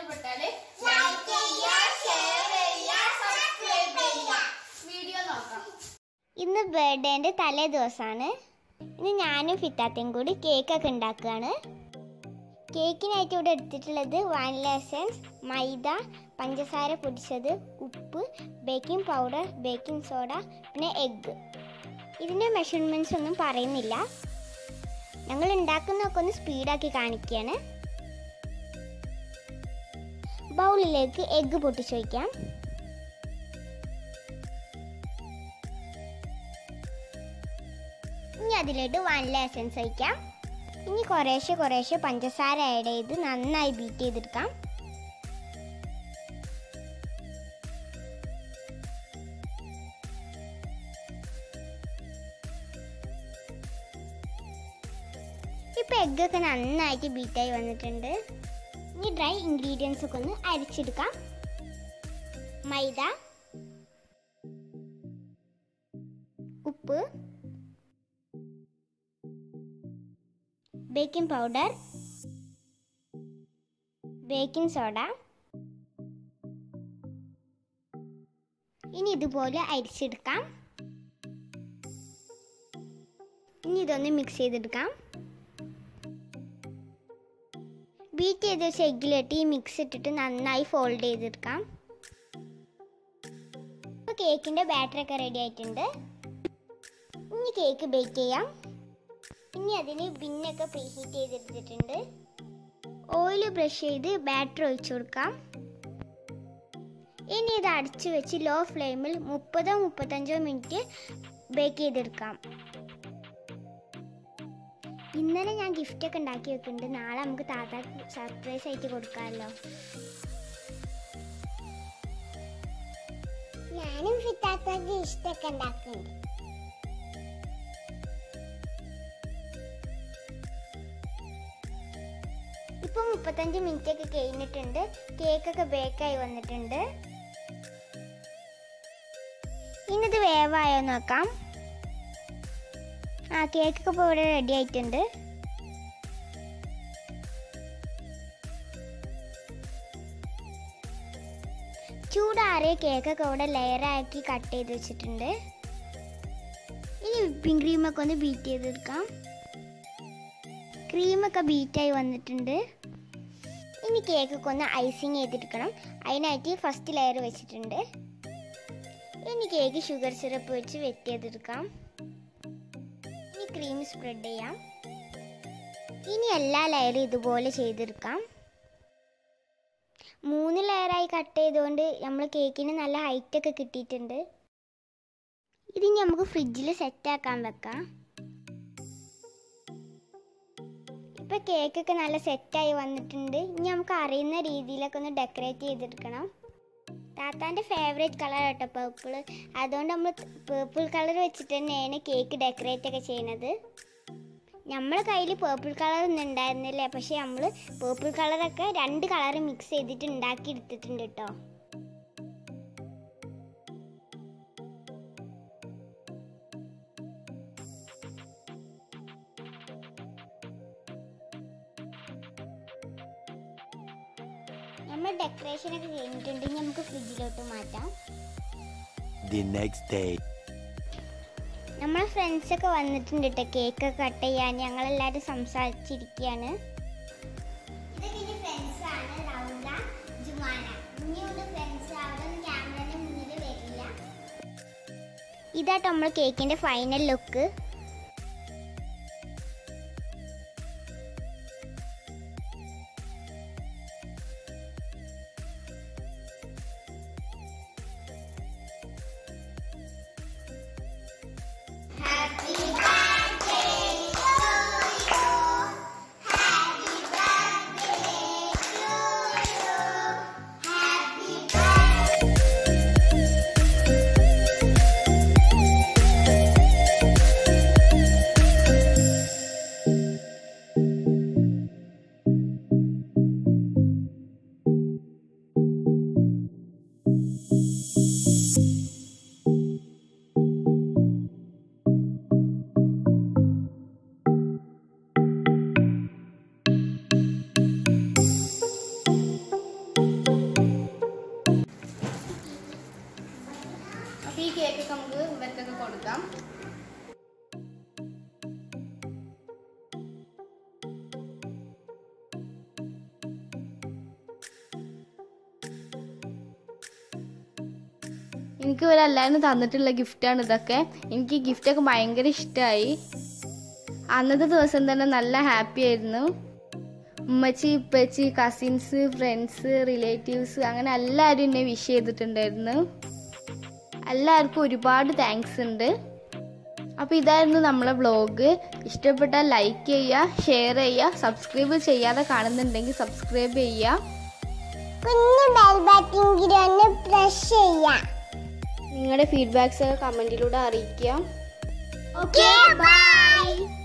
ഇഷ്ടപ്പെട്ടാല് like ചെയ്യുക share ചെയ്യുക subscribe ചെയ്യുക വീഡിയോ നോക്കാം ഇന്ന് ബർത്ത്ഡേൻ്റെ തലേ ദിവസമാണ് ഇന്ന് ഞാനും ഫിത്താത്തയും കൂടി കേക്കൊക്കെ ഉണ്ടാക്കുകയാണ് കേക്കിനായിട്ട് ഇവിടെ എടുത്തിട്ടുള്ളത് വാനില എസൻസ് മൈദ പഞ്ചസാര പൊടിച്ചത് ഉപ്പ് ബേക്കിംഗ് പൗഡർ ബേക്കിംഗ് സോഡ പിന്നെ എഗ്ഗ് ഇതിൻ്റെ മെഷർമെൻറ്റ്സ് ഒന്നും പറയുന്നില്ല ഞങ്ങൾ ഉണ്ടാക്കുന്നതൊക്കെ ഒന്ന് സ്പീഡാക്കി കാണിക്കുകയാണ് ബൗളിലേക്ക് എഗ്ഗ് പൊട്ടിച്ച് വയ്ക്കാം ഇനി അതിലോട്ട് വാനില എസൻസ് ഒഴിക്കാം ഇനി കുറേശ്ശെ കുറേശ്ശെ പഞ്ചസാര ആഡ് ചെയ്ത് നന്നായി ബീറ്റ് ചെയ്തെടുക്കാം ഇപ്പൊ എഗ്ഗൊക്കെ നന്നായിട്ട് ബീറ്റായി വന്നിട്ടുണ്ട് ഇനി ഡ്രൈ ഇൻഗ്രീഡിയൻസ് ഒക്കെ ഒന്ന് അരിച്ചെടുക്കാം മൈദ ഉപ്പ് ബേക്കിംഗ് പൗഡർ ബേക്കിംഗ് സോഡ ഇനി ഇതുപോലെ അരിച്ചെടുക്കാം ഇനി ഇതൊന്ന് മിക്സ് ചെയ്തെടുക്കാം ബീറ്റ് ചെയ്ത് വെച്ച എഗ്ഗിലിട്ട് ഈ മിക്സ് ഇട്ടിട്ട് നന്നായി ഫോൾഡ് ചെയ്തെടുക്കാം ഇപ്പോൾ കേക്കിൻ്റെ ബാറ്ററൊക്കെ റെഡി ആയിട്ടുണ്ട് ഇനി കേക്ക് ബേക്ക് ചെയ്യാം ഇനി അതിന് ബിന്നൊക്കെ പ്രീഹീറ്റ് ചെയ്തെടുത്തിട്ടുണ്ട് ഓയിൽ ബ്രഷ് ചെയ്ത് ബാറ്റർ ഒഴിച്ചു കൊടുക്കാം ഇനി ഇത് അടച്ചു വെച്ച് ലോ ഫ്ലെയിമിൽ മുപ്പതോ മുപ്പത്തഞ്ചോ മിനിറ്റ് ബേക്ക് ചെയ്തെടുക്കാം ഇന്നലെ ഞാൻ ഗിഫ്റ്റ് ഒക്കെ ഉണ്ടാക്കി വെക്കുന്നുണ്ട് നാളെ നമുക്ക് താത്താക്ക് സർപ്രൈസ് ആയിട്ട് കൊടുക്കാമല്ലോ ഞാനും ഫിറ്റാത്താക്ക് ഇഷ്ടമൊക്കെ ഉണ്ടാക്കുന്നുണ്ട് ഇപ്പൊ മുപ്പത്തഞ്ച് മിനിറ്റ് ഒക്കെ കഴിഞ്ഞിട്ടുണ്ട് കേക്കൊക്കെ ബേക്കായി വന്നിട്ടുണ്ട് ഇന്നത് വേവായോ നോക്കാം ആ കേക്കൊക്കെ ഇപ്പോൾ ഇവിടെ റെഡി ആയിട്ടുണ്ട് ചൂടാറിയ കേക്കൊക്കെ ഇവിടെ ലെയറാക്കി കട്ട് ചെയ്ത് വെച്ചിട്ടുണ്ട് ഇനി വിപ്പിംഗ് ക്രീമൊക്കെ ഒന്ന് ബീറ്റ് ചെയ്തെടുക്കാം ക്രീമൊക്കെ ബീറ്റായി വന്നിട്ടുണ്ട് ഇനി കേക്കൊക്കെ ഒന്ന് ഐസിങ് ചെയ്തെടുക്കണം അതിനായിട്ട് ഫസ്റ്റ് ലെയർ വെച്ചിട്ടുണ്ട് ഇനി കേക്ക് ഷുഗർ സിറപ്പ് വെച്ച് വെറ്റ് ചെയ്തെടുക്കാം ഇനി ക്രീം സ്പ്രെഡ് ചെയ്യാം ഇനി എല്ലാ ലെയറും ഇതുപോലെ ചെയ്തെടുക്കാം മൂന്ന് ലെയറായി കട്ട് ചെയ്തുകൊണ്ട് നമ്മൾ കേക്കിന് നല്ല ഹൈറ്റൊക്കെ കിട്ടിയിട്ടുണ്ട് ഇത് ഇനി നമുക്ക് ഫ്രിഡ്ജിൽ സെറ്റാക്കാൻ വെക്കാം ഇപ്പൊ കേക്കൊക്കെ നല്ല സെറ്റായി വന്നിട്ടുണ്ട് ഇനി നമുക്ക് അറിയുന്ന രീതിയിലൊക്കെ ഒന്ന് ഡെക്കറേറ്റ് ചെയ്തെടുക്കണം താത്താൻ്റെ ഫേവറേറ്റ് കളർ കേട്ടോ പേർപ്പിൾ അതുകൊണ്ട് നമ്മൾ പേർപ്പിൾ കളർ വെച്ചിട്ട് തന്നെയാണ് കേക്ക് ഡെക്കറേറ്റ് ഒക്കെ ചെയ്യുന്നത് നമ്മളെ കയ്യിൽ പേർപ്പിൾ കളർ ഒന്നും ഉണ്ടായിരുന്നില്ല പക്ഷെ നമ്മൾ പേർപ്പിൾ കളറൊക്കെ രണ്ട് കളർ മിക്സ് ചെയ്തിട്ട് ഉണ്ടാക്കി എടുത്തിട്ടുണ്ട് കേട്ടോ നമ്മൾ ഡെക്കറേഷൻ ഒക്കെ കഴിഞ്ഞിട്ടുണ്ട് ഇനി നമുക്ക് ഫ്രിഡ്ജിലോട്ട് മാറ്റാം the next day. നമ്മളെ ഫ്രണ്ട്സ് ഒക്കെ വന്നിട്ടുണ്ട് കേട്ടോ കേക്ക് കട്ട് ചെയ്യാൻ ഞങ്ങളെല്ലാവരും സംസാരിച്ചിരിക്കുകയാണ് ഇതാട്ടോ നമ്മൾ കേക്കിന്റെ ഫൈനൽ ലുക്ക് എനിക്ക് ഇവരെല്ലാവരും തന്നിട്ടുള്ള ഗിഫ്റ്റാണ് ഇതൊക്കെ എനിക്ക് ഗിഫ്റ്റൊക്കെ ഭയങ്കര ഇഷ്ടമായി അന്നത്തെ ദിവസം തന്നെ നല്ല ഹാപ്പി ആയിരുന്നു ഉമ്മച്ചി ഇപ്പച്ചി കസിൻസ് ഫ്രണ്ട്സ് റിലേറ്റീവ്സ് അങ്ങനെ എല്ലാവരും എന്നെ വിഷ് ചെയ്തിട്ടുണ്ടായിരുന്നു എല്ലാവർക്കും ഒരുപാട് താങ്ക്സ് ഉണ്ട് അപ്പോൾ ഇതായിരുന്നു നമ്മളെ വ്ളോഗ് ഇഷ്ടപ്പെട്ടാൽ ലൈക്ക് ചെയ്യുക ഷെയർ ചെയ്യുക സബ്സ്ക്രൈബ് ചെയ്യാതെ കാണുന്നുണ്ടെങ്കിൽ സബ്സ്ക്രൈബ് ചെയ്യുക കുഞ്ഞു ബെൽ ബട്ടൺ കൂടി ഒന്ന് പ്രസ് ചെയ്യാം നിങ്ങളുടെ ഫീഡ്ബാക്സ് ഒക്കെ കമൻറ്റിലൂടെ അറിയിക്കുക ഓക്കെ ബൈ